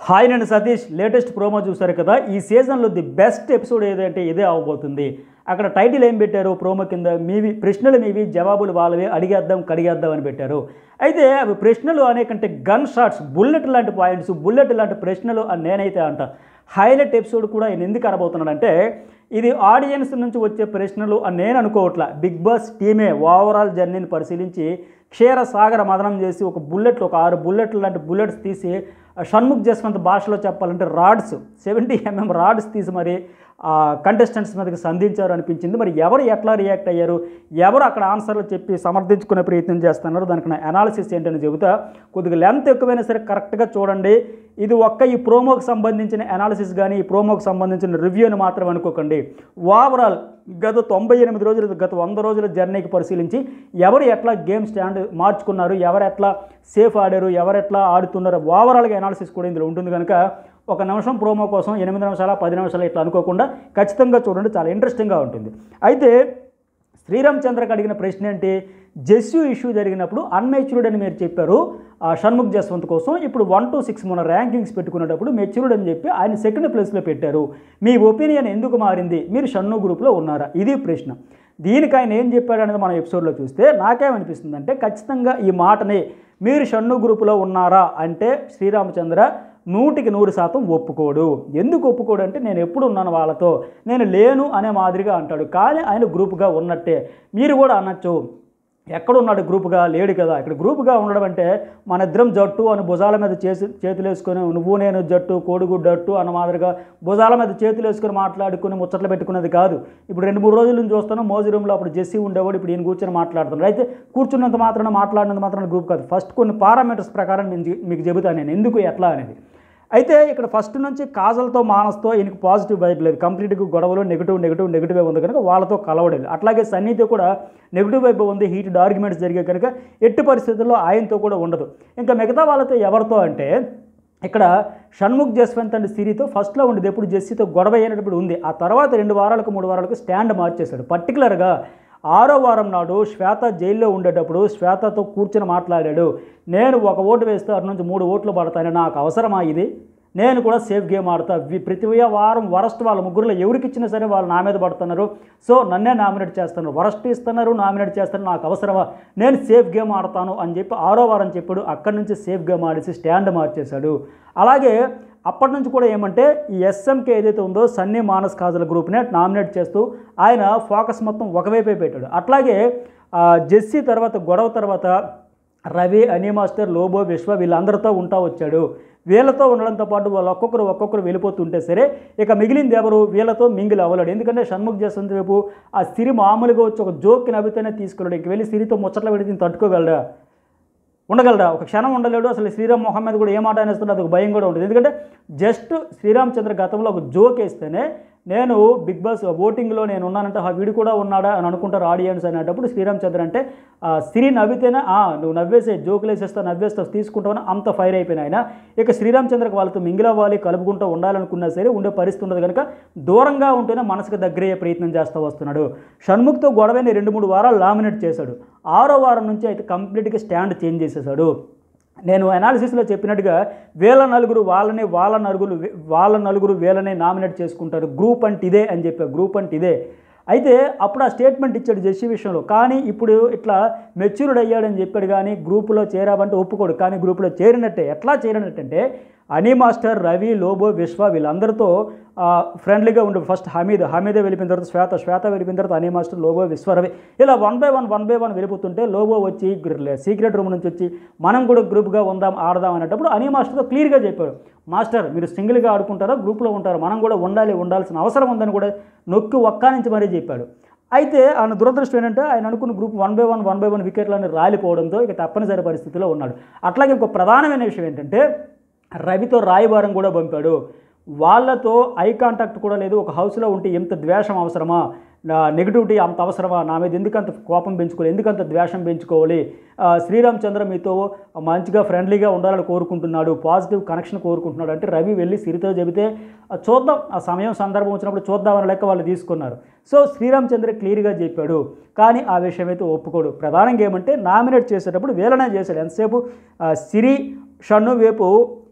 hi నేను Satish latest promo చూసారు కదా ఈ సీజన్లో ది బెస్ట్ ఎపిసోడ్ ఏదంటే ఇదే అవబోతుంది అక్కడ టైటిల్ ఏం పెట్టారు ప్రోమో కింద మీవి ప్రశ్నలు మీవి జవాబులు వాళ్ళవి అడిగేద్దాం కడిగేద్దాం అని పెట్టారు అయితే అవి ప్రశ్నలు అనే కంటే గన్ షాట్స్ బుల్లెట్ లాంటి పాయింట్స్ బుల్లెట్ లాంటి ప్రశ్నలు అని నేనైతే అంట హైలైట్ ఎపిసోడ్ కూడా ఆయన ఎందుకు అనబోతున్నాడంటే ఇది ఆడియన్స్ నుంచి వచ్చే ప్రశ్నలు అని నేను అనుకోవట్లా బిగ్ బాస్ టీమే ఓవరాల్ జర్నీని పరిశీలించి క్షీరసాగర మదనం చేసి ఒక బుల్లెట్లు ఒక ఆరు బుల్లెట్లు లాంటి బుల్లెట్స్ తీసి షణ్ముఖ్ జస్వంత్ భాషలో చెప్పాలంటే రాడ్స్ సెవెంటీ ఎంఎం రాడ్స్ తీసి మరి కంటెస్టెంట్స్ మీదకి సంధించారు అనిపించింది మరి ఎవరు ఎట్లా రియాక్ట్ అయ్యారు ఎవరు అక్కడ ఆన్సర్లు చెప్పి సమర్థించుకునే ప్రయత్నం చేస్తున్నారు దానికి నా అనాలిసిస్ ఏంటని చెబుతా కొద్దిగా లెంత్ ఎక్కువైనా సరే కరెక్ట్గా చూడండి ఇది ఒక్క ఈ ప్రోమోకి సంబంధించిన అనాలిసిస్ కానీ ఈ ప్రోమోకి సంబంధించిన రివ్యూని మాత్రం అనుకోకండి ఓవరాల్ గత తొంభై ఎనిమిది రోజులు గత వంద రోజుల జర్నీకి పరిశీలించి ఎవరు ఎట్లా గేమ్ స్టాండ్ మార్చుకున్నారు ఎవరు ఎట్లా సేఫ్ ఆడారు ఎవరు ఎట్లా ఆడుతున్నారు ఓవరాల్గా అనాలిసిస్ కూడా ఇందులో ఉంటుంది కనుక ఒక నిమిషం ప్రోమో కోసం ఎనిమిది నిమిషాల పది నిమిషాలు ఇట్లా అనుకోకుండా ఖచ్చితంగా చూడండి చాలా ఇంట్రెస్టింగ్గా ఉంటుంది అయితే శ్రీరామచంద్రకి అడిగిన ప్రశ్న ఏంటి జెస్యూ ఇష్యూ జరిగినప్పుడు అన్మెచ్యూర్డ్ అని మీరు చెప్పారు ఆ షణ్ముఖ్ జస్వంత్ కోసం ఇప్పుడు వన్ టు సిక్స్ మన ర్యాంకింగ్స్ పెట్టుకునేటప్పుడు మెచ్యూర్డ్ అని చెప్పి ఆయన సెకండ్ ప్లేస్లో పెట్టారు మీ ఒపీనియన్ ఎందుకు మారింది మీరు షన్ను గ్రూప్లో ఉన్నారా ఇది ప్రశ్న దీనికి ఆయన ఏం చెప్పాడు అనేది మనం ఎపిసోడ్లో చూస్తే నాకేమనిపిస్తుంది అంటే ఖచ్చితంగా ఈ మాటని మీరు షన్ను గ్రూపులో ఉన్నారా అంటే శ్రీరామచంద్ర నూటికి నూరు శాతం ఒప్పుకోడు ఎందుకు ఒప్పుకోడు అంటే నేను ఎప్పుడు ఉన్నాను వాళ్ళతో నేను లేను అనే మాదిరిగా అంటాడు కానీ ఆయన గ్రూప్గా ఉన్నట్టే మీరు కూడా అనొచ్చు ఎక్కడున్నాడు గ్రూప్గా లేడు కదా ఇక్కడ గ్రూప్గా ఉండడం అంటే మన ఇద్దరం జట్టు అని భుజాల మీద చేసి చేతులు వేసుకొని నువ్వు నేను జట్టు కోడిగుడ్డు జట్టు అన్న మాదిరిగా భుజాల మీద చేతులు వేసుకొని మాట్లాడుకుని ముచ్చట్లు పెట్టుకున్నది కాదు ఇప్పుడు రెండు మూడు రోజుల నుంచి చూస్తాను మోజీ రూమ్లో అప్పుడు జెస్సీ ఉండేవాడు ఇప్పుడు ఈయన కూర్చొని మాట్లాడుతున్నాడు అయితే కూర్చున్నంత మాత్రాన మాట్లాడినంత మాత్రాన గ్రూప్ కాదు ఫస్ట్ కొన్ని పారామీటర్స్ ప్రకారం నేను మీకు చెబుతాను నేను ఎందుకు ఎట్లా అనేది అయితే ఇక్కడ ఫస్ట్ నుంచి కాజల్తో మానస్తో ఈయనకి పాజిటివ్ వైబ్ లేదు కంప్లీట్గా గొడవలు నెగిటివ్ నెగిటివ్ నెగిటివ్ ఉంది కనుక వాళ్ళతో కలవడలేదు అట్లాగే సన్నీతో కూడా నెగిటివ్ వైబ్ ఉంది హీటెడ్ ఆర్గ్యుమెంట్స్ జరిగే కనుక ఎట్టి పరిస్థితుల్లో ఆయనతో కూడా ఉండదు ఇంకా మిగతా వాళ్ళతో ఎవరితో అంటే ఇక్కడ షణ్ముఖ్ జస్వంత్ అండ్ సిరితో ఫస్ట్లో ఉండేది ఎప్పుడు జెస్సీతో గొడవ అయినప్పుడు ఉంది ఆ తర్వాత రెండు వారాలకు మూడు వారాలకు స్టాండ్ మార్చేశాడు పర్టికులర్గా ఆరో వారం నాడు శ్వేత జైల్లో ఉండేటప్పుడు శ్వేతతో కూర్చొని మాట్లాడాడు నేను ఒక ఓటు వేస్తే అటు నుంచి మూడు ఓట్లు పడతాను నాకు అవసరమా ఇది నేను కూడా సేఫ్ గేమ్ ఆడతా వి- ప్రతి వారం వరస్ట్ వాళ్ళ ముగ్గురులో ఎవరికి ఇచ్చినా సరే వాళ్ళు నా మీద పడుతున్నారు సో నన్నే నామినేట్ చేస్తున్నారు వరస్ట్ ఇస్తున్నారు నామినేట్ చేస్తున్నారు నాకు అవసరమా నేను సేఫ్ గేమ్ ఆడతాను అని చెప్పి ఆరో వారం చెప్పాడు అక్కడి నుంచి సేఫ్ గేమ్ ఆడేసి స్టాండ్ మార్చేశాడు అలాగే అప్పటి నుంచి కూడా ఏమంటే ఈ ఎస్ఎంకే ఏదైతే ఉందో సన్నీ మానస్ కాజల గ్రూప్నే నామినేట్ చేస్తూ ఆయన ఫోకస్ మొత్తం ఒకవైపే పెట్టాడు అట్లాగే ఆ, జెస్సీ తర్వాత గొడవ తర్వాత రవి అనీ మాస్టర్ లోబో విశ్వ వీళ్ళందరితో ఉంటా వచ్చాడు వీళ్ళతో ఉండడంతో పాటు వాళ్ళు ఒక్కొక్కరు ఒక్కొక్కరు వెళ్ళిపోతుంటే సరే ఇక మిగిలింది ఎవరు వీళ్ళతో మింగిల్ అవ్వలేడు ఎందుకంటే షణ్ముఖ్ జస్వంత్ వైపు ఆ సిరి మామూలుగా వచ్చి ఒక జోక్కి నవ్వితేనే తీసుకెళ్ళాడు ఇంక వెళ్ళి సిరితో ముచ్చట్లు పెడితే దీన్ని తట్టుకోగలడా ఉండగలరా ఒక క్షణం ఉండలేడు అసలు శ్రీరామ్ మొహం మీద కూడా ఏ మాట అనేస్తున్నా అది ఒక భయం కూడా ఉంటుంది ఎందుకంటే జస్ట్ శ్రీరామచంద్ర గతంలో ఒక జోక్ వేస్తేనే నేను బిగ్ బాస్ ఓటింగ్లో నేను ఉన్నానంటే ఆ వీడు కూడా ఉన్నాడా అని అనుకుంటారు ఆడియన్స్ అనేటప్పుడు శ్రీరామచంద్ర అంటే ఆ, సిరి నవ్వితేనే "ఆ, నువ్వు నవ్వేసే జోకులు వేసేస్తావు నవ్వేస్తావు తీసుకుంటావు అని అంత ఫైర్ అయిపోయిన ఆయన ఇక శ్రీరామచంద్రకి వాళ్ళతో మింగిల్ అవ్వాలి కలుపుకుంటూ ఉండాలనుకున్నా సరే ఉండే పరిస్థితి ఉండదు కనుక దూరంగా ఉంటేనే మనసుకు దగ్గరయ్యే ప్రయత్నం చేస్తూ వస్తున్నాడు షణ్ముఖ్తో గొడవని రెండు మూడు వారాలు లామినేట్ చేశాడు ఆరో వారం నుంచి అయితే కంప్లీట్గా స్టాండ్ చేంజ్ చేసేసాడు నేను అనాలిసిస్లో చెప్పినట్టుగా వీళ్ళ నలుగురు వాళ్ళని వాళ్ళ నలుగురు వాళ్ళ నలుగురు వీళ్ళని నామినేట్ చేసుకుంటారు గ్రూప్ అంటే ఇదే అని చెప్పా గ్రూప్ అంటే ఇదే అయితే అప్పుడు ఆ స్టేట్మెంట్ ఇచ్చాడు జెస్సీ విషయంలో కానీ ఇప్పుడు ఇట్లా మెచ్యూర్డ్ అయ్యాడని చెప్పాడు కానీ గ్రూపులో చేరావంటే ఒప్పుకోడు కానీ గ్రూపులో చేరినట్టే ఎట్లా చేరినట్టంటే అనీ మాస్టర్ రవి లోబో విశ్వ వీళ్ళందరితో ఆ, ఫ్రెండ్లీగా ఉండే ఫస్ట్ హమీద్ హమీదే వెళ్ళిపోయిన తర్వాత శ్వేత శ్వేత వెళ్ళిపోయిన తర్వాత అనీ మాస్టర్ లోబో విశ్వ రవి ఇలా one by one one by one వెళ్ళిపోతుంటే లోబో వచ్చి సీక్రెట్ రూమ్ నుంచి వచ్చి మనం కూడా గ్రూప్గా ఉందాం ఆడదాం అనేటప్పుడు అనీ మాస్టర్తో క్లియర్గా చెప్పాడు మాస్టర్ మీరు సింగిల్గా ఆడుకుంటారా గ్రూప్లో ఉంటారు మనం కూడా ఉండాలి ఉండాల్సిన అవసరం ఉందని కూడా నొక్కి ఒక్క నుంచి మరీ చెప్పాడు అయితే ఆయన దురదృష్టం ఏంటంటే ఆయన అనుకున్న group one by one one by one వికెట్లన్నీ రాలిపోవడంతో ఇక తప్పనిసరి పరిస్థితిలో ఉన్నాడు అట్లాగే ఇంకో ప్రధానమైన విషయం ఏంటంటే రవితో రాయబారం కూడా పంపాడు వాళ్ళతో ఐ కాంటాక్ట్ కూడా లేదు ఒక హౌస్లో ఉంటే ఎంత ద్వేషం అవసరమా నా నెగిటివిటీ అంత అవసరమా నా మీద ఎందుకంత కోపం పెంచుకోవాలి ఎందుకంత ద్వేషం పెంచుకోవాలి ఆ, శ్రీరామచంద్ర మీతో మంచిగా ఫ్రెండ్లీగా ఉండాలని కోరుకుంటున్నాడు పాజిటివ్ కనెక్షన్ కోరుకుంటున్నాడు అంటే రవి వెళ్ళి సిరితో చెబితే "ఆ, చూద్దాం ఆ సమయం సందర్భం వచ్చినప్పుడు చూద్దామని లెక్క వాళ్ళు తీసుకున్నారు సో శ్రీరామచంద్ర క్లియర్గా చెప్పాడు కానీ ఆ విషయం అయితే ఒప్పుకోడు ప్రధానంగా ఏమంటే నామినేట్ చేసేటప్పుడు వీళ్ళనే చేశాడు ఎంతసేపు ఆ, సిరి షన్ను వైపు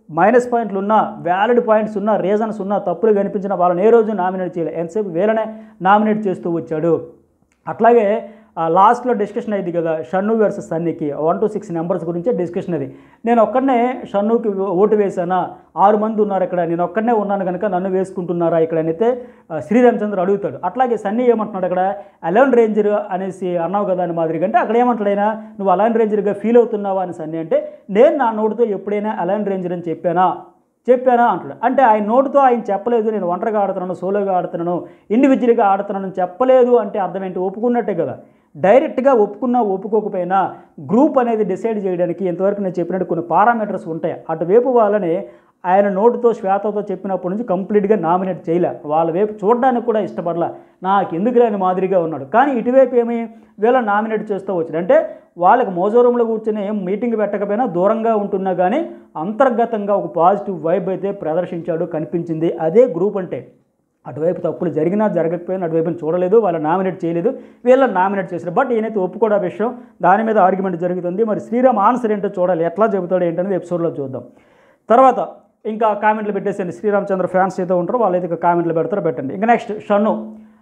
మైనస్ పాయింట్లు ఉన్నా వ్యాలిడ్ పాయింట్స్ ఉన్నా రీజన్స్ ఉన్నా తప్పులు కనిపించిన వాళ్ళని ఏ రోజు నామినేట్ చేయలేదు ఎంతసేపు వీళ్ళనే నామినేట్ చేస్తూ వచ్చాడు అట్లాగే ఆ లాస్ట్లో డిస్కషన్ అయింది కదా షన్ను వర్సెస్ సన్నీకి వన్ టు సిక్స్ నెంబర్స్ గురించే డిస్కషన్ అది నేను ఒక్కడనే షన్నుకి ఓటు వేశానా ఆరు మంది ఉన్నారు ఇక్కడ నేను ఒక్కడనే ఉన్నాను కనుక నన్ను వేసుకుంటున్నారా ఇక్కడ అయితే ఆ, శ్రీరామచంద్ర అడుగుతాడు అట్లాగే సన్నీ ఏమంటున్నాడు అక్కడ అలెవెన్ రేంజర్ అనేసి అన్నావు కదా అని మాదిరిగా అంటే అక్కడ ఏమంటాడు ఆయన నువ్వు అలెవెన్ రేంజర్గా ఫీల్ అవుతున్నావా అని సన్నీ అంటే నేను నా నోటితో ఎప్పుడైనా అలెవెన్ రేంజర్ అని చెప్పానా చెప్పానా అంటాడు అంటే ఆయన నోటితో ఆయన చెప్పలేదు నేను ఒంటరిగా ఆడుతున్నాను సోలోగా ఆడుతున్నాను ఇండివిజువల్గా ఆడుతున్నాను చెప్పలేదు అంటే అర్థం ఏంటి ఒప్పుకున్నట్టే కదా డైరెక్ట్గా ఒప్పుకున్నా ఒప్పుకోకపోయినా గ్రూప్ అనేది డిసైడ్ చేయడానికి ఇంతవరకు నేను చెప్పినట్టు కొన్ని పారామీటర్స్ ఉంటాయి అటువైపు వాళ్ళని ఆయన నోటితో శ్వేతతో చెప్పినప్పటి నుంచి కంప్లీట్గా నామినేట్ చేయలే వాళ్ళ వైపు చూడడానికి కూడా ఇష్టపడలా నాకు ఎందుకు లేని మాదిరిగా ఉన్నాడు కానీ ఇటువైపు ఏమి వీళ్ళ నామినేట్ చేస్తూ వచ్చాడు అంటే వాళ్ళకి మోజోరూంలో కూర్చొని ఏం మీటింగ్ పెట్టకపోయినా దూరంగా ఉంటున్నా కానీ అంతర్గతంగా ఒక పాజిటివ్ వైబ్ అయితే ప్రదర్శించాడు కనిపించింది అదే గ్రూప్ అంటే అటువైపు తప్పులు జరిగినా జరగకపోయినా అటువైపు చూడలేదు వాళ్ళ నామినేట్ చేయలేదు వీళ్ళని నామినేట్ చేశారు బట్ ఈయనైతే ఒప్పుకోడా విషయం దాని మీద ఆర్గ్యుమెంట్ జరుగుతుంది మరి శ్రీరామ్ ఆన్సర్ ఏంటో చూడాలి ఎట్లా చెబుతాడు ఏంటనేది ఎపిసోడ్లో చూద్దాం తర్వాత ఇంకా కామెంట్లు పెట్టేసండి శ్రీరామచంద్ర ఫ్యాన్స్ ఏదో ఉంటారో వాళ్ళైతే ఇక కామెంట్లు పెడతారో పెట్టండి ఇంకా నెక్స్ట్ షన్ను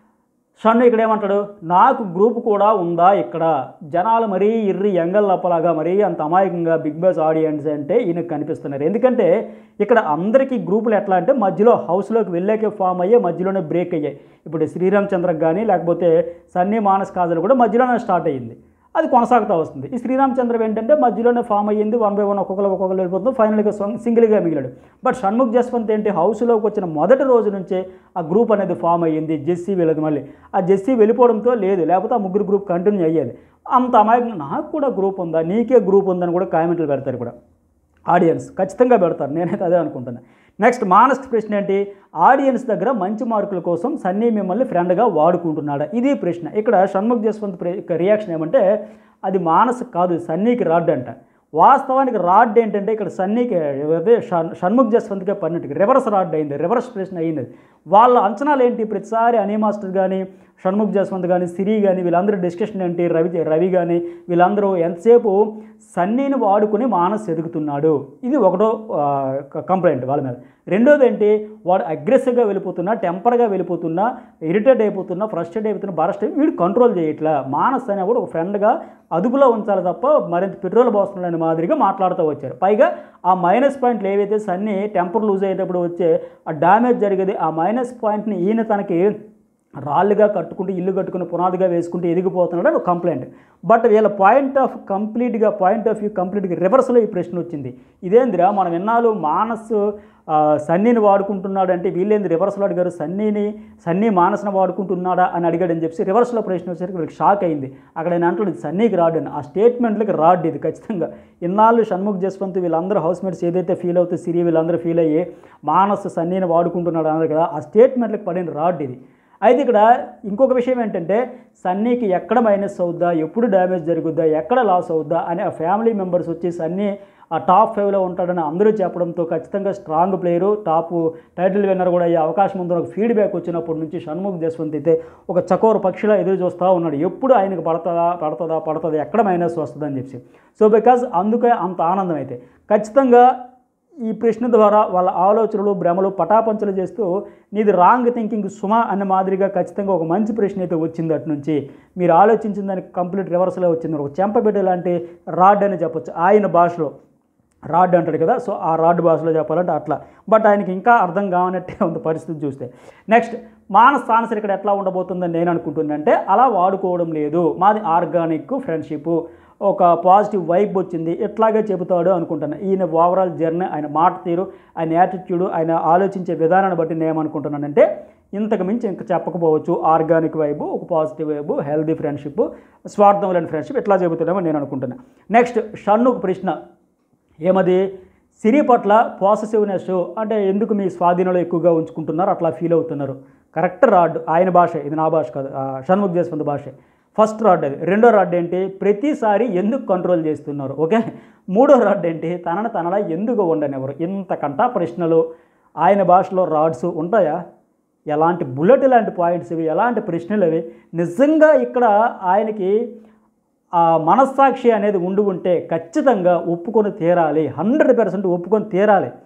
షన్ను ఇక్కడ ఏమంటాడు నాకు గ్రూప్ కూడా ఉందా ఇక్కడ జనాలు మరీ ఇర్రి ఎంగల్ లప్పలాగా మరీ అంత అమాయకంగా బిగ్ బాస్ ఆడియన్స్ అంటే ఈయనకు కనిపిస్తున్నారు ఎందుకంటే ఇక్కడ అందరికీ గ్రూపులు ఎట్లా అంటే మధ్యలో హౌస్లోకి వెళ్ళాకే ఫామ్ అయ్యే మధ్యలోనే బ్రేక్ అయ్యాయి ఇప్పుడు శ్రీరామ్ చంద్రకు కానీ లేకపోతే సన్నీ మానస్ కాజల్ కూడా మధ్యలోనే స్టార్ట్ అయ్యింది అది కొనసాగుతూ వస్తుంది ఈ శ్రీరామచంద్ర ఏంటంటే మధ్యలోనే ఫామ్ అయ్యింది వన్ బై వన్ ఒక్కొక్కరు ఒక్కొక్కరు వెళ్ళిపోతుంది ఫైనల్గా సింగిల్గా మిగిలాడు బట్ షణ్ముఖ్ జస్వంత్ ఏంటి హౌస్లోకి వచ్చిన మొదటి రోజు నుంచే ఆ గ్రూప్ అనేది ఫామ్ అయ్యింది జెస్సీ వెళ్ళదు మళ్ళీ ఆ జెస్సీ వెళ్ళిపోవడంతో లేదు లేకపోతే ఆ ముగ్గురు గ్రూప్ కంటిన్యూ అయ్యేది అంత అమాయకంగా నాకు కూడా గ్రూప్ ఉందా నీకే గ్రూప్ ఉందని కూడా కామెంట్లు పెడతారు కూడా ఆడియన్స్ ఖచ్చితంగా పెడతారు నేనైతే అదే అనుకుంటున్నాను నెక్స్ట్ మానస్ ప్రశ్న ఏంటి ఆడియన్స్ దగ్గర మంచి మార్కుల కోసం సన్నీ మిమ్మల్ని ఫ్రెండ్గా వాడుకుంటున్నాడా ఇది ప్రశ్న ఇక్కడ షణ్ముఖ్ జస్వంత్ రియాక్షన్ ఏమంటే అది మానస్ కాదు సన్నీకి రాడ్ అంట వాస్తవానికి రాడ్ ఏంటంటే ఇక్కడ సన్నీకి అదే షణ్- షణ్ముఖ్ జస్వంత్కే పన్నట్టుకి రివర్స్ రాడ్ అయింది రివర్స్ ప్రశ్న అయింది వాళ్ళ అంచనాలు ఏంటి ప్రతిసారి అనీ మాస్టర్ కానీ షణ్ముఖ్ జస్వంత్ కానీ సిరి కానీ వీళ్ళందరూ డిస్కషన్ ఏంటి రవి రవి కానీ వీళ్ళందరూ ఎంతసేపు సన్నీని వాడుకుని మానస్ ఎదుగుతున్నాడు ఇది ఒకటో కంప్లైంట్ వాళ్ళ మీద రెండోది ఏంటి వాడు అగ్రెసివ్గా వెళ్ళిపోతున్నా టెంపర్గా వెళ్ళిపోతున్నా ఇరిటేట్ అయిపోతున్నా ఫ్రస్ట్రేట్ అయిపోతున్నా బరస్ట్ అయి వీడు కంట్రోల్ చేయట్లా మానస్ అనే కూడా ఒక ఫ్రెండ్గా అదుపులో ఉంచాలి తప్ప మరింత పెట్రోల్ పోస్తున్నాడని మాదిరిగా మాట్లాడుతూ వచ్చారు పైగా ఆ మైనస్ పాయింట్లు ఏవైతే సన్నీ టెంపర్ లూజ్ అయ్యేటప్పుడు వచ్చే ఆ డ్యామేజ్ జరిగేది ఆ మైనస్ పాయింట్ని ఈయన తనకి రాళ్ళుగా కట్టుకుంటూ ఇల్లు కట్టుకుని పునాదిగా వేసుకుంటూ ఎదిగిపోతున్నాడు అని ఒక కంప్లైంట్ బట్ వీళ్ళ పాయింట్ ఆఫ్ కంప్లీట్గా పాయింట్ ఆఫ్ వ్యూ కంప్లీట్గా రివర్స్లో ఈ ప్రశ్న వచ్చింది ఇదేందిరా మనం ఎన్నాళ్ళు మానస్ ఆ, సన్నీని వాడుకుంటున్నాడు అంటే వీళ్ళేంది రివర్స్లో అడిగారు సన్నీని సన్నీ మానస్ని వాడుకుంటున్నాడా అని అడిగాడని చెప్పి రివర్స్లో ప్రశ్న వచ్చేసరికి వీళ్ళకి షాక్ అయింది అక్కడ ఆయన అంటాడు ఇది సన్నీకి రాడ్ అని ఆ స్టేట్మెంట్లకి రాడ్ ఇది ఖచ్చితంగా ఇన్నాళ్ళు షణ్ముఖ్ జస్వంత్ వీళ్ళందరూ హౌస్ మేట్స్ ఏదైతే ఫీల్ అవుతూ సిరి వీళ్ళందరూ ఫీల్ అయ్యి మానస్ సన్నీని వాడుకుంటున్నాడు అన్నారు కదా ఆ స్టేట్మెంట్లకు పడిన రాడ్ ఇది అయితే ఇక్కడ ఇంకొక విషయం ఏంటంటే సన్నీకి ఎక్కడ మైనస్ అవుద్దా ఎప్పుడు డ్యామేజ్ జరుగుద్దా ఎక్కడ లాస్ అవుద్దా అని ఆ ఫ్యామిలీ మెంబర్స్ వచ్చి సన్నీ ఆ టాప్ ఫైవ్లో ఉంటాడని అందరూ చెప్పడంతో ఖచ్చితంగా strong player top title winner కూడా అయ్యే అవకాశం ఉందని ఒక ఫీడ్బ్యాక్ వచ్చినప్పటి నుంచి షణ్ముఖ్ జస్వంత్ అయితే ఒక చకోర పక్షిలా ఎదురు చూస్తూ ఉన్నాడు ఎప్పుడు ఆయనకు పడుతుందా పడుతుందా పడుతుందా ఎక్కడ మైనస్ వస్తుందని చెప్పి సో బికాజ్ అందుకే అంత ఆనందం అయితే ఖచ్చితంగా ఈ ప్రశ్న ద్వారా వాళ్ళ ఆలోచనలు భ్రమలు పటాపంచలు చేస్తూ నీది రాంగ్ థింకింగ్ సుమ అన్న మాదిరిగా ఖచ్చితంగా ఒక మంచి ప్రశ్న అయితే వచ్చింది అటు నుంచి మీరు ఆలోచించిన దానికి కంప్లీట్ రివర్స్లో వచ్చింది ఒక చెంపబిడ్డ లాంటి రాడ్ అని చెప్పొచ్చు ఆయన భాషలో రాడ్ అంటాడు కదా సో ఆ రాడ్ భాషలో చెప్పాలంటే అట్లా బట్ ఆయనకి ఇంకా అర్థం కావనట్టే ఉంది పరిస్థితి చూస్తే నెక్స్ట్ మానస్ ఆన్సర్ ఇక్కడ ఎట్లా ఉండబోతుందని నేను అనుకుంటున్నానంటే అలా వాడుకోవడం లేదు మాది ఆర్గానిక్ ఫ్రెండ్షిప్ ఒక పాజిటివ్ వైబ్ వచ్చింది ఎట్లాగే చెబుతాడు అనుకుంటున్నాను ఈయన ఓవరాల్ జర్నీ ఆయన మాట తీరు ఆయన యాటిట్యూడ్ ఆయన ఆలోచించే విధానాన్ని బట్టి నేను ఏమనుకుంటున్నానంటే ఇంతకు మించి ఇంకా చెప్పకపోవచ్చు ఆర్గానిక్ వైబు ఒక పాజిటివ్ వైబు హెల్దీ ఫ్రెండ్షిప్ స్వార్థం లేని ఫ్రెండ్షిప్ ఎట్లా చెబుతాడేమో నేను అనుకుంటున్నాను నెక్స్ట్ షన్నుకు ప్రశ్న ఏమది సిరి పట్ల పాజిటివ్నెస్ అంటే ఎందుకు మీ స్వాధీనంలో ఎక్కువగా ఉంచుకుంటున్నారు అట్లా ఫీల్ అవుతున్నారు కరెక్ట్ రాడ్ ఆయన భాష ఇది నా భాష కాదు ఆ, షణ్ముఖ్ జస్వంత్ భాష ఫస్ట్ రాడ్ అది రెండో రాడ్ ఏంటి ప్రతిసారి ఎందుకు కంట్రోల్ చేస్తున్నారు ఓకే మూడో రాడ్ ఏంటి తనను తనలా ఎందుకు ఉండనివ్వరు ఇంతకంటా ప్రశ్నలు ఆయన భాషలో రాడ్స్ ఉంటాయా ఎలాంటి బుల్లెట్ లాంటి పాయింట్స్ ఇవి ఎలాంటి ప్రశ్నలు అవి నిజంగా ఇక్కడ ఆయనకి ఆ మనస్సాక్షి అనేది ఉండి ఉంటే ఖచ్చితంగా ఒప్పుకొని తీరాలి హండ్రెడ్ పర్సెంట్ ఒప్పుకొని తీరాలి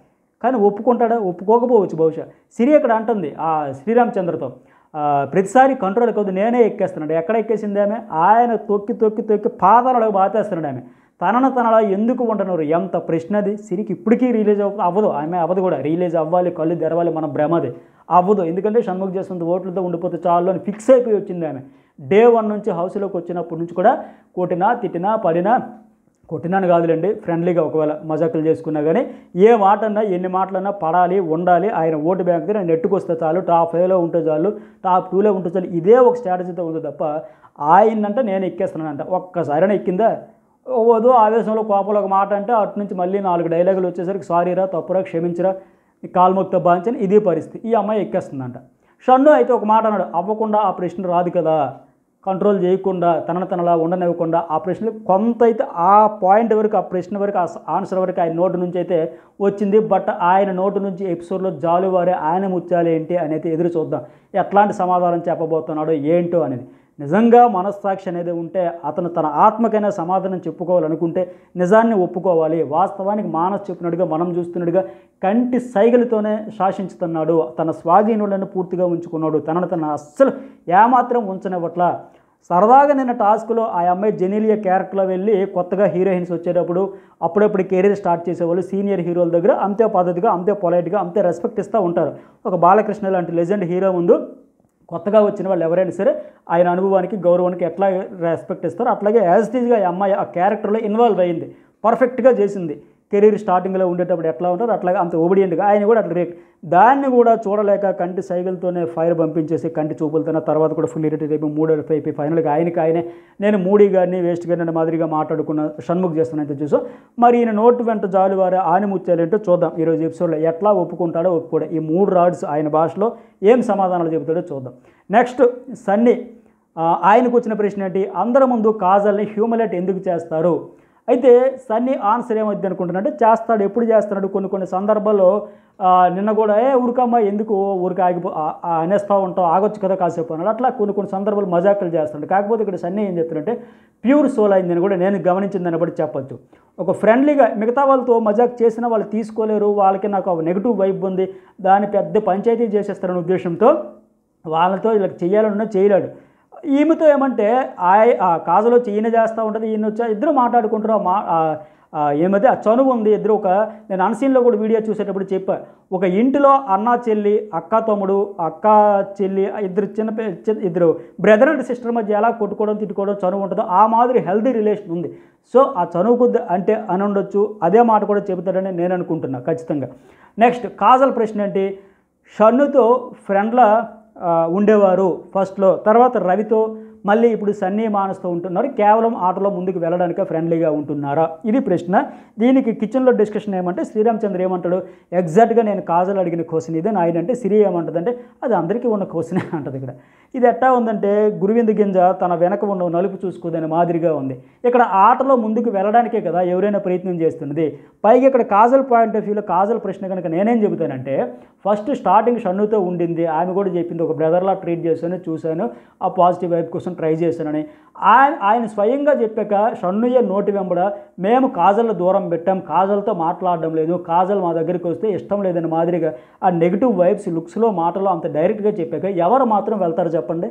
కానీ ఒప్పుకుంటాడా ఒప్పుకోకపోవచ్చు బహుశా సిరి ఇక్కడ అంటుంది ఆ శ్రీరామచంద్రతో ఆ, ప్రతిసారి కంట్రోల్ కాదు నేనే ఎక్కేస్తున్నాడు ఎక్కడ ఎక్కేసింది ఆమె ఆయన తొక్కి తొక్కి తొక్కి పాదాలకు బాతేస్తున్నాడు ఆమె తనను తనలా ఎందుకు ఉంటున్నారు ఎంత ప్రశ్న అది సిరికి ఇప్పటికీ రిలీజ్ అవ్వ అవ్వదు ఆమె అవ్వదు కూడా రిలీజ్ అవ్వాలి కళ్ళు తెరవాలి మన భ్రమది అవ్వదు ఎందుకంటే షణ్ముఖ చేస్తుంది ఓట్లతో ఉండిపోతే చాలు అని ఫిక్స్ అయిపోయి వచ్చింది ఆమె డే వన్ నుంచి హౌస్లోకి వచ్చినప్పటి నుంచి కూడా కొట్టినా తిట్టినా పడినా కొట్టినాను కాదులేండి ఫ్రెండ్లీగా ఒకవేళ మజాకులు చేసుకున్నా కానీ ఏ మాట అన్నా ఎన్ని మాటలన్నా పడాలి ఉండాలి ఆయన ఓటు బ్యాంక్ దగ్గర నెట్టుకొస్తే చాలు టాప్ ఫైవ్లో ఉంటే చాలు టాప్ టూలో ఉంటే చాలు ఇదే ఒక స్ట్రాటజీతో ఉంది తప్ప ఆయనంటే నేను ఎక్కేస్తున్నానంట ఒక్కసారైనా ఎక్కిందా వదో ఆవేశంలో కోపంలో ఒక మాట అంటే అటు నుంచి మళ్ళీ నాలుగు డైలాగులు వచ్చేసరికి సారీరా తప్పురా క్షమించరా కాల్ముక్త బాంచని ఇదే పరిస్థితి ఈ అమ్మాయి ఎక్కేస్తుందంట షన్ను అయితే ఒక మాట అన్నాడు అవ్వకుండా ఆ ప్రశ్న రాదు కదా కంట్రోల్ చేయకుండా తనను తనలా ఉండనివ్వకుండా ఆ ప్రశ్నలు కొంత అయితే ఆ పాయింట్ వరకు ఆ ప్రశ్న వరకు ఆ ఆన్సర్ వరకు ఆయన నోటు నుంచి అయితే వచ్చింది బట్ ఆయన నోటు నుంచి ఎపిసోడ్లో జాలువారే ఆయన ముచ్చాలి ఏంటి అనేది ఎదురు చూద్దాం ఎట్లాంటి సమాధానం చెప్పబోతున్నాడో ఏంటో అనేది నిజంగా మనస్సాక్షి అనేది ఉంటే అతను తన ఆత్మకైనా సమాధానం చెప్పుకోవాలనుకుంటే నిజాన్ని ఒప్పుకోవాలి వాస్తవానికి మానస్ చెప్పినట్టుగా మనం చూస్తున్నట్టుగా కంటి సైగలతోనే శాసించుతున్నాడు తన స్వాధీనులను పూర్తిగా ఉంచుకున్నాడు తనను తన అస్సలు ఏమాత్రం ఉంచనివ్వట్ల సరదాగా నిన్న టాస్క్లో ఆ అమ్మాయి జెనీలియా క్యారెక్టర్లో వెళ్ళి కొత్తగా హీరోయిన్స్ వచ్చేటప్పుడు అప్పుడప్పుడు కెరీర్ స్టార్ట్ చేసేవాళ్ళు సీనియర్ హీరోల దగ్గర అంతే పద్ధతిగా అంతే పొలైట్గా అంతే రెస్పెక్ట్ ఇస్తూ ఉంటారు ఒక బాలకృష్ణ లాంటి లెజెండ్ హీరో ముందు కొత్తగా వచ్చిన వాళ్ళు ఎవరైనా సరే ఆయన అనుభవానికి గౌరవానికి ఎట్లా రెస్పెక్ట్ ఇస్తారో అట్లాగే యాజ్ టీజ్గా ఈ అమ్మాయి ఆ క్యారెక్టర్లో ఇన్వాల్వ్ అయ్యింది పర్ఫెక్ట్గా చేసింది కెరీర్ స్టార్టింగ్లో ఉండేటప్పుడు ఎట్లా ఉంటారో అట్లాగే అంత ఒబిడియంట్గా ఆయన కూడా అట్లా రేక్ దాన్ని కూడా చూడలేక కంటి సైకిల్తోనే ఫైర్ పంపించేసి కంటి చూపులతోనే తర్వాత కూడా ఫుల్ ఇరిటేట్ అయిపోయి మూడు అయిపోయి ఫైనల్గా ఆయనకి ఆయనే నేను మూడీ గారిని వేస్ట్ గారిని మాదిరిగా మాట్లాడుకున్న షణ్ముఖ్ చేస్తున్నట్టు చూసాం మరి ఈయన నోటు వెంట జాలు వారే ఆని ముచ్చాలేంటో చూద్దాం ఈరోజు ఎపిసోడ్లో ఎట్లా ఒప్పుకుంటాడో ఒప్పుకోడు ఈ మూడు రాడ్స్ ఆయన భాషలో ఏం సమాధానాలు చెబుతాడో చూద్దాం నెక్స్ట్ సన్నీ ఆ, ఆయనకు వచ్చిన ప్రశ్న ఏంటి అందరి ముందు కాజల్ని హ్యూమలేట్ ఎందుకు చేస్తారు అయితే సన్నీ ఆన్సర్ ఏమవుద్ది అనుకుంటున్నాడంటే చేస్తాడు ఎప్పుడు చేస్తున్నాడు కొన్ని కొన్ని సందర్భాల్లో ఆ, నిన్న కూడా ఏ ఊరికమ్మా ఎందుకు ఊరికి ఆగిపో ఆ- ఆ అనేస్తూ ఉంటావు ఆగొచ్చు కదా కాసేపు అన్నాడు అట్లా కొన్ని కొన్ని సందర్భాలు మజాకులు చేస్తున్నాడు కాకపోతే ఇక్కడ సన్నీ ఏం చెప్తున్నాడంటే ప్యూర్ సోల్ అయిందని కూడా నేను గమనించిందని బట్టి చెప్పొచ్చు ఒక ఫ్రెండ్లీగా మిగతా వాళ్ళతో మజాక్ చేసినా వాళ్ళు తీసుకోలేరు వాళ్ళకి నాకు నెగిటివ్ వైబ్ ఉంది దాని పెద్ద పంచాయతీ చేసేస్తారనే ఉద్దేశంతో వాళ్ళతో ఇలా చేయాలన్నా చేయలేడు ఈమెతో ఏమంటే ఆయ ఆ కాజలో ఈయన చేస్తూ ఉంటుంది ఈయన వచ్చా ఇద్దరు మాట్లాడుకుంటారు ఆ మా ఆ- ఆ ఏమది ఆ చనువు ఉంది ఇద్దరు ఒక నేను అన్సీన్లో కూడా వీడియో చూసేటప్పుడు చెప్పా ఒక ఇంటిలో అన్న చెల్లి అక్క తమ్ముడు అక్క చెల్లి ఆ ఇద్దరు చిన్న పి- చి- ఇద్దరు బ్రదర్ అండ్ సిస్టర్ మధ్య ఎలా కొట్టుకోవడం తిట్టుకోవడం చనువు ఉంటుందో ఆ మాదిరి హెల్దీ రిలేషన్ ఉంది సో ఆ చనువు కొద్ది అంటే అని ఉండొచ్చు అదే మాట కూడా చెబుతాడని నేను అనుకుంటున్నా ఖచ్చితంగా నెక్స్ట్ కాజల్ ప్రశ్న ఏంటి షన్నుతో ఫ్రెండ్లా ఆ, ఉండేవారు ఫస్ట్లో తర్వాత రవితో మళ్ళీ ఇప్పుడు సన్నీ మానస్తో ఉంటున్నారు కేవలం ఆటలో ముందుకు వెళ్ళడానికే ఫ్రెండ్లీగా ఉంటున్నారా ఇది ప్రశ్న దీనికి కిచెన్లో డిస్కషన్ ఏమంటే శ్రీరామచంద్ర ఏమంటాడు ఎగ్జాక్ట్గా నేను కాజల్ అడిగిన క్వశ్చన్ ఇదే ఆయన అంటే సిరి ఏమంటుందంటే అది అందరికీ ఉన్న క్వశ్చనే అంటది ఇక్కడ ఇది ఎట్టా ఉందంటే గురువింద గింజ తన వెనక ఉన్న నలుపు చూసుకోదని మాదిరిగా ఉంది ఇక్కడ ఆటలో ముందుకు వెళ్ళడానికే కదా ఎవరైనా ప్రయత్నం చేస్తున్నది పైగా ఇక్కడ కాజల్ పాయింట్ ఆఫ్ వ్యూలో కాజల్ ప్రశ్న కనుక నేనేం చెబుతానంటే ఫస్ట్ స్టార్టింగ్ షన్నుతో ఉండింది ఆమె కూడా చెప్పింది ఒక బ్రదర్లా ట్రీట్ చేశాను చూశాను ఆ పాజిటివ్ వైబ్ కోసం ట్రై చేశానని ఆయన ఆయన స్వయంగా చెప్పాక షన్నుయ్య నోటి వెంబడ మేము కాజల్ దూరం పెట్టాం కాజల్తో మాట్లాడడం లేదు కాజల్ మా దగ్గరికి వస్తే ఇష్టం లేదని మాదిరిగా ఆ నెగిటివ్ వైబ్స్ లుక్స్లో మాటలో అంత డైరెక్ట్గా చెప్పాక ఎవరు మాత్రం వెళ్తారు చెప్పండి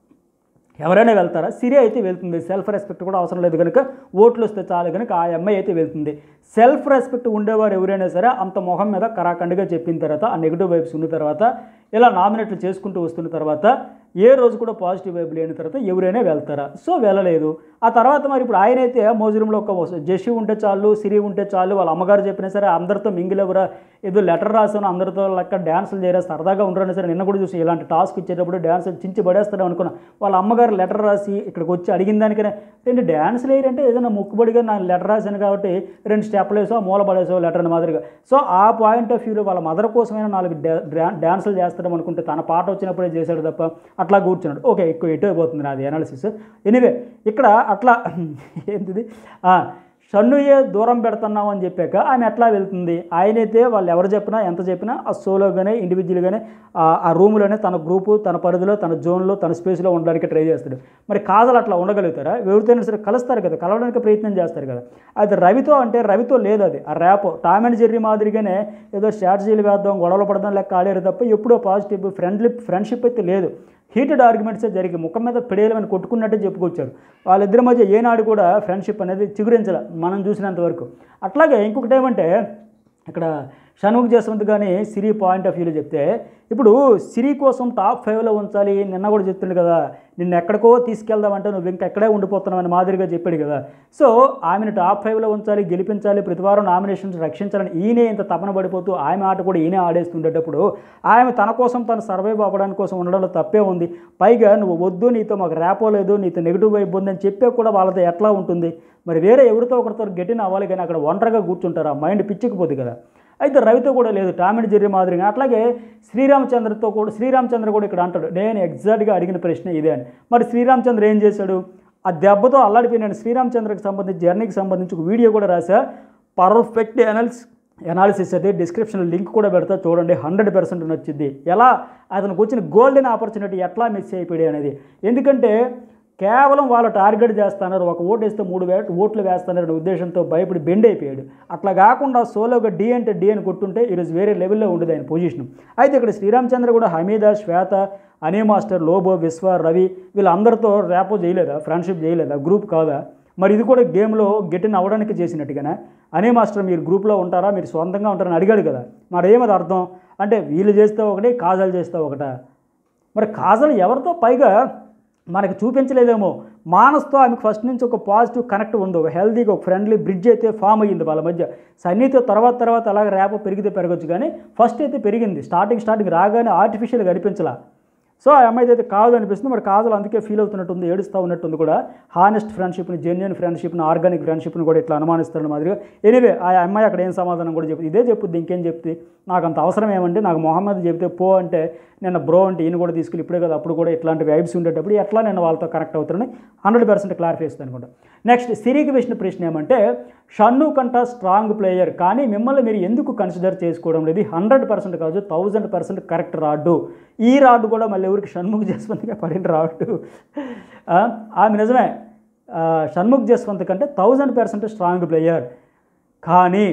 ఎవరైనా వెళ్తారా సిరి అయితే వెళ్తుంది సెల్ఫ్ రెస్పెక్ట్ కూడా అవసరం లేదు కనుక ఓట్లు వస్తే చాలు కనుక ఆ అమ్మాయి అయితే వెళ్తుంది సెల్ఫ్ రెస్పెక్ట్ ఉండేవారు ఎవరైనా సరే అంత మొహం మీద కరాఖండిగా చెప్పిన తర్వాత ఆ నెగిటివ్ వైబ్స్ ఉన్న తర్వాత ఇలా నామినేట్లు చేసుకుంటూ వస్తున్న తర్వాత ఏ రోజు కూడా పాజిటివ్ వైబ్ లేని తర్వాత ఎవరైనా వెళ్తారా సో వెళ్ళలేదు ఆ తర్వాత మరి ఇప్పుడు ఆయన అయితే మోజురంలో ఒక జెషి ఉంటే చాలు సిరి ఉంటే చాలు వాళ్ళ అమ్మగారు చెప్పినా సరే అందరితో మింగిల్ ఎవరా ఏదో లెటర్ రాసాను అందరితో లెక్క డ్యాన్సులు చేయరా సరదాగా ఉండరని సరే నిన్న కూడా చూసి ఇలాంటి టాస్క్ ఇచ్చేటప్పుడు డ్యాన్స్ చించి పడేస్తాడు అనుకున్నా వాళ్ళ అమ్మగారు లెటర్ రాసి ఇక్కడికి వచ్చి అడిగిన దానికనే రెండు డ్యాన్సులు వేయరంటే ఏదైనా ముక్కుబడిగా నా లెటర్ రాశాను కాబట్టి రెండు స్టెప్లు వేసో మూల పడేసో లెటర్ అని మాదిరిగా సో ఆ పాయింట్ ఆఫ్ వ్యూలో వాళ్ళ మదర్ కోసమైనా నాలుగు డా- డా- డ్యాన్సులు చేస్తాడు అనుకుంటే తన పాట వచ్చినప్పుడే చేశాడు తప్ప అట్లా కూర్చున్నాడు ఓకే ఎక్కువ ఎటు అయిపోతుంది నాది అనాలిసిస్ ఎనీవే ఇక్కడ అట్లా ఏంటిది ఆ, షన్నుయే దూరం పెడుతున్నాం అని చెప్పాక ఆమె ఎట్లా వెళ్తుంది ఆయనైతే వాళ్ళు ఎవరు చెప్పినా ఎంత చెప్పినా ఆ సోలోగానే ఇండివిజువల్గానే ఆ రూమ్లోనే తన గ్రూపు తన పరిధిలో తన జోన్లో తన స్పేస్లో ఉండడానికి ట్రై చేస్తాడు మరి కాజల్ అట్లా ఉండగలుగుతారా ఎవరితోనైనా సరే కలుస్తారు కదా కలవడానికి ప్రయత్నం చేస్తారు కదా అది రవితో అంటే రవితో లేదు అది ఆ ర్యాప్ టామ్ అండ్ జెర్రీ మాదిరిగానే ఏదో స్ట్రాటజీలు వేద్దాం గొడవలు పడదాం లెక్క ఆడారు తప్ప ఎప్పుడో పాజిటివ్ ఫ్రెండ్లీ ఫ్రెండ్షిప్ అయితే లేదు హీటెడ్ ఆర్గ్యుమెంట్సే జరిగి ముఖం మీద పిడేయలేమని కొట్టుకున్నట్టే చెప్పుకొచ్చారు వాళ్ళిద్దరి మధ్య ఏనాడు కూడా ఫ్రెండ్షిప్ అనేది చిగురించాల మనం చూసినంత వరకు అట్లాగే ఇంకొకటి ఏమంటే ఇక్కడ షణ్ముఖ్ జస్వంత్ కానీ సిరి పాయింట్ ఆఫ్ వ్యూలో చెప్తే ఇప్పుడు సిరి కోసం టాప్ ఫైవ్లో ఉంచాలి నిన్న కూడా చెప్తుండే కదా నిన్ను ఎక్కడికో తీసుకెళ్దామంటే నువ్వు ఇంకా ఎక్కడే ఉండిపోతున్నావు అని మాదిరిగా చెప్పాడు కదా సో ఆమెను టాప్ ఫైవ్లో ఉంచాలి గెలిపించాలి ప్రతివారం నామినేషన్స్ రక్షించాలని ఈయనే ఇంత తపన పడిపోతూ ఆమె ఆట కూడా ఈయనే ఆడేస్తుండేటప్పుడు ఆమె తన కోసం తను సర్వైవ్ అవ్వడానికి కోసం ఉండడంలో తప్పే ఉంది పైగా నువ్వు వద్దు నీతో మాకు ర్యాపో లేదు నీతో నెగిటివ్ వైపు ఉంది అని చెప్పే కూడా వాళ్ళతో ఎట్లా ఉంటుంది మరి వేరే ఎవరితో ఒకరితో గెటిన్ అవ్వాలి కానీ అక్కడ ఒంటరిగా కూర్చుంటారు ఆ మైండ్ పిచ్చికిపోతుంది కదా అయితే రవితో కూడా లేదు టామ్ అండ్ జెర్రీ మాదిరిగా అట్లాగే శ్రీరామచంద్రతో కూడా శ్రీరామచంద్ర కూడా ఇక్కడ అంటాడు నేను ఎగ్జాక్ట్గా అడిగిన ప్రశ్న ఇదే అని మరి శ్రీరామచంద్ర ఏం చేశాడు ఆ దెబ్బతో అల్లాడిపోయినాడు శ్రీరామచంద్రకి సంబంధించి జర్నీకి సంబంధించి ఒక వీడియో కూడా రాసా పర్ఫెక్ట్ అనాలిస్ అనాలిసిస్ అది డిస్క్రిప్షన్ లింక్ కూడా పెడతా చూడండి హండ్రెడ్ పర్సెంట్ నచ్చింది ఎలా అతనికి వచ్చిన గోల్డెన్ ఆపర్చునిటీ ఎట్లా మిస్ అయిపోయాడు అనేది ఎందుకంటే కేవలం వాళ్ళు టార్గెట్ చేస్తున్నారు ఒక ఓటు వేస్తే మూడు వే ఓట్లు వేస్తున్నారనే ఉద్దేశంతో భయపడి బెండ్ అయిపోయాడు అట్లా కాకుండా సోలోగా డి అంటే డి అని కొట్టుంటే ఈరోజు వేరే లెవెల్లో ఉండేది ఆయన పొజిషన్ అయితే ఇక్కడ శ్రీరామచంద్ర కూడా హమీద శ్వేత అనే మాస్టర్ లోబో విశ్వ రవి వీళ్ళందరితో ర్యాపో చేయలేదా ఫ్రెండ్షిప్ చేయలేదా గ్రూప్ కాదా మరి ఇది కూడా గేమ్లో గెటిన్ అవ్వడానికి చేసినట్టుగానే అనే మాస్టర్ మీరు గ్రూప్లో ఉంటారా మీరు సొంతంగా ఉంటారని అడిగాడు కదా మరి ఏమది అర్థం అంటే వీళ్ళు చేస్తే ఒకటి కాజల్ చేస్తే ఒకట మరి కాజల్ ఎవరితో పైగా మనకు చూపించలేదేమో మానస్తో ఆమెకు ఫస్ట్ నుంచి ఒక పాజిటివ్ కనెక్ట్ ఉంది ఒక హెల్తీగా ఒక ఫ్రెండ్లీ బ్రిడ్జ్ అయితే ఫామ్ అయ్యింది వాళ్ళ మధ్య సన్నీతో తర్వాత తర్వాత అలాగే ర్యాప్ పెరిగితే పెరగచ్చు కానీ ఫస్ట్ అయితే పెరిగింది స్టార్టింగ్ స్టార్టింగ్ రాగానే ఆర్టిఫిషియల్గా అనిపించలా సో ఆ అమ్మాయి అయితే కాదు అనిపిస్తుంది మరి కాజల్ అందుకే ఫీల్ అవుతున్నట్టుంది ఏడుస్తూ ఉన్నట్టుంది కూడా హానెస్ట్ ఫ్రెండ్షిప్ని జెన్యున్ ఫ్రెండ్షిప్ని ఆర్గానిక్ ఫ్రెండ్షిప్ని కూడా ఇట్లా అనుమానిస్తారని మాదిరిగా ఎనివే ఆ అమ్మాయి అక్కడ ఏం సమాధానం కూడా చెప్తుంది ఇదే చెప్పుద్ది ఇంకేం చెప్తే నాకు అంత అవసరం ఏమంటే నాకు మొహమ్మద్ చెప్తే పో అంటే నేను బ్రో అంటే ఈయన కూడా తీసుకెళ్ళి ఇప్పుడే కదా అప్పుడు కూడా ఇట్లాంటి వైబ్స్ ఉండేటప్పుడు ఎట్లా నేను వాళ్ళతో కనెక్ట్ అవుతానని హండ్రెడ్ పర్సెంట్ క్లారిఫై ఇస్తాను అనుకుంటా నెక్స్ట్ సిరికి వేసిన ప్రశ్న ఏమంటే షన్ను కంట స్ట్రాంగ్ ప్లేయర్ కానీ మిమ్మల్ని మీరు ఎందుకు కన్సిడర్ చేసుకోవడం లేదు హండ్రెడ్ పర్సెంట్ కాదు థౌజండ్ పర్సెంట్ కరెక్ట్ రాడ్డు ఈ రాడ్డు కూడా మళ్ళీ ఎవరికి షణ్ముఖ్ జస్వంత్గా పడిన రాడ్డు ఆ, ఆమె నిజమే ఆ, షణ్ముఖ్ జస్వంత్ కంటే థౌజండ్ పర్సెంట్ స్ట్రాంగ్ ప్లేయర్ కానీ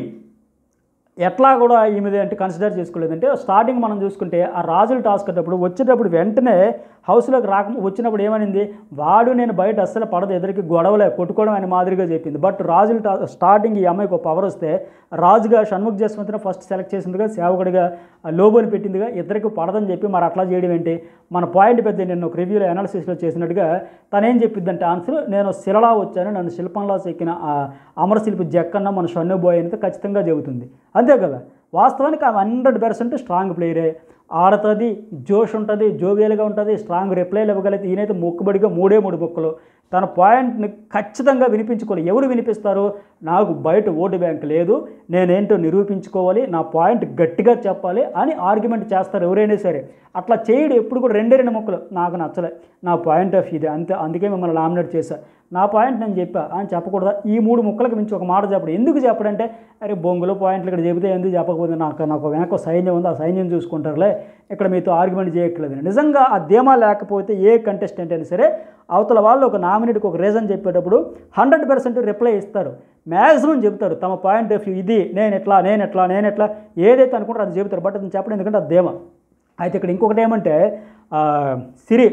ఎట్లా కూడా ఈమెది అంటే కన్సిడర్ చేసుకోలేదంటే స్టార్టింగ్ మనం చూసుకుంటే ఆ రాజుల టాస్క్ అప్పుడు వచ్చేటప్పుడు వెంటనే హౌస్లోకి రాక వచ్చినప్పుడు ఏమనింది వాడు నేను బయట అస్సలు పడదు ఎదురికి గొడవలే కొట్టుకోవడం అని మాదిరిగా చెప్పింది బట్ రాజుల టా స్టార్టింగ్ ఈ అమ్మాయికి ఒక పవర్ వస్తే రాజుగా షణ్ముఖ్ జస్వంత్ని ఫస్ట్ సెలెక్ట్ చేసిందిగా సేవకుడిగా ఆ లోబోని పెట్టిందిగా ఇద్దరికి పడదని చెప్పి మరి అట్లా చేయడం ఏంటి మన పాయింట్ పెద్ద నేను ఒక రివ్యూలో అనాలిసిస్లో చేసినట్టుగా తనేం చెప్పిందంటే ఆన్సర్ నేను శిలలా వచ్చాను నన్ను శిల్పంలో చెక్కిన ఆ అమరశిల్పి జక్కన్న మన షన్ను బాయ్ అనేది ఖచ్చితంగా చెబుతుంది అంతే కదా వాస్తవానికి ఆమె హండ్రెడ్ పర్సెంట్ స్ట్రాంగ్ ప్లేయరే ఆడుతుంది జోష్ ఉంటుంది జోవియల్గా ఉంటుంది స్ట్రాంగ్ రిప్లైలు ఇవ్వగలిగితే ఈయనైతే మొక్కుబడిగా మూడే మూడు బుక్కలు తన పాయింట్ని ఖచ్చితంగా వినిపించుకోవాలి ఎవరు వినిపిస్తారు నాకు బయట ఓటు బ్యాంక్ లేదు నేనేంటో నిరూపించుకోవాలి నా పాయింట్ గట్టిగా చెప్పాలి అని ఆర్గ్యుమెంట్ చేస్తారు ఎవరైనా సరే అట్లా చేయడు ఎప్పుడు కూడా రెండే రెండు ముక్కలు నాకు నచ్చలే నా పాయింట్ ఆఫ్ ఇది అంతే అందుకే మిమ్మల్ని నామినేట్ చేశా నా పాయింట్ నేను చెప్పా అని చెప్పకూడదా ఈ మూడు ముక్కలకు మించి ఒక మాట చెప్పడు ఎందుకు చెప్పడంటే అరే బొంగులో పాయింట్లు ఇక్కడ చెబితే ఎందుకు చెప్పకపోతే నాకు నాకు వెనక సైన్యం ఉంది ఆ సైన్యం చూసుకుంటారులే ఇక్కడ మీతో ఆర్గ్యుమెంట్ చేయట్లేదు నిజంగా ఆ ధీమా లేకపోతే ఏ కంటెస్టెంట్ అయినా సరే అవతల వాళ్ళు ఒక నామినేట్కి ఒక రీజన్ చెప్పేటప్పుడు హండ్రెడ్ పర్సెంట్ రిప్లై ఇస్తారు మ్యాక్సిమం చెప్తారు తమ పాయింట్ ఆఫ్ వ్యూ ఇది నేను ఎట్లా నేను ఎట్లా నేను ఎట్లా ఏదైతే అనుకుంటారో అది చెబుతారు బట్ అది చెప్పడం ఎందుకంటే అది ధీమా అయితే ఇక్కడ ఇంకొకటి ఏమంటే ఆ, సిరి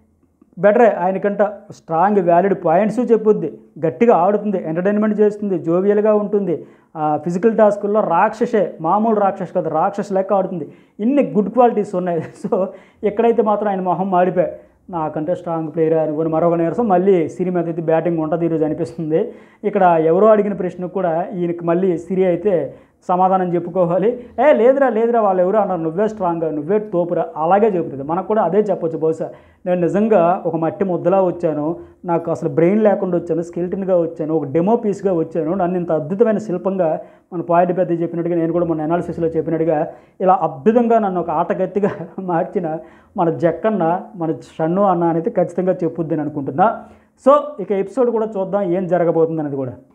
బెటరే ఆయనకంట స్ట్రాంగ్ వ్యాలిడ్ పాయింట్స్ చెప్పుద్ది గట్టిగా ఆడుతుంది ఎంటర్టైన్మెంట్ చేస్తుంది జోవియల్గా ఉంటుంది ఫిజికల్ టాస్కుల్లో రాక్షసే మామూలు రాక్షస్ కాదు రాక్షస్ లెక్క ఆడుతుంది ఇన్ని గుడ్ క్వాలిటీస్ ఉన్నాయి సో ఎక్కడైతే మాత్రం ఆయన మొహం మాడిపోయి నాకంటే స్ట్రాంగ్ ప్లేయర్ అనుకుని మరొక నీరసం మళ్ళీ సిరి మీద అయితే బ్యాటింగ్ ఉంటుంది ఈరోజు అనిపిస్తుంది ఇక్కడ ఎవరో అడిగిన ప్రశ్నకు కూడా ఈయనకి మళ్ళీ సిరి అయితే సమాధానం చెప్పుకోవాలి ఏ లేదురా లేదురా వాళ్ళు ఎవరు అన్నారు నువ్వే స్ట్రాంగ్ నువ్వే తోపురా అలాగే చెబుతుంది మనకు కూడా అదే చెప్పొచ్చు బహుశా నేను నిజంగా ఒక మట్టి ముద్దలా వచ్చాను నాకు అసలు బ్రెయిన్ లేకుండా వచ్చాను స్కిల్టన్గా వచ్చాను ఒక డెమో పీస్గా వచ్చాను నన్ను ఇంత అద్భుతమైన శిల్పంగా మన పాయింట్ పెద్ద చెప్పినట్టుగా నేను కూడా మన అనాలిసిస్లో చెప్పినట్టుగా ఇలా అద్భుతంగా నన్ను ఒక ఆటగత్తిగా మార్చిన మన జక్కన్న మన షన్ను అన్న అనేది ఖచ్చితంగా చెప్పుద్దని అనుకుంటున్నా సో ఇక ఎపిసోడ్ కూడా చూద్దాం ఏం జరగబోతుంది అనేది కూడా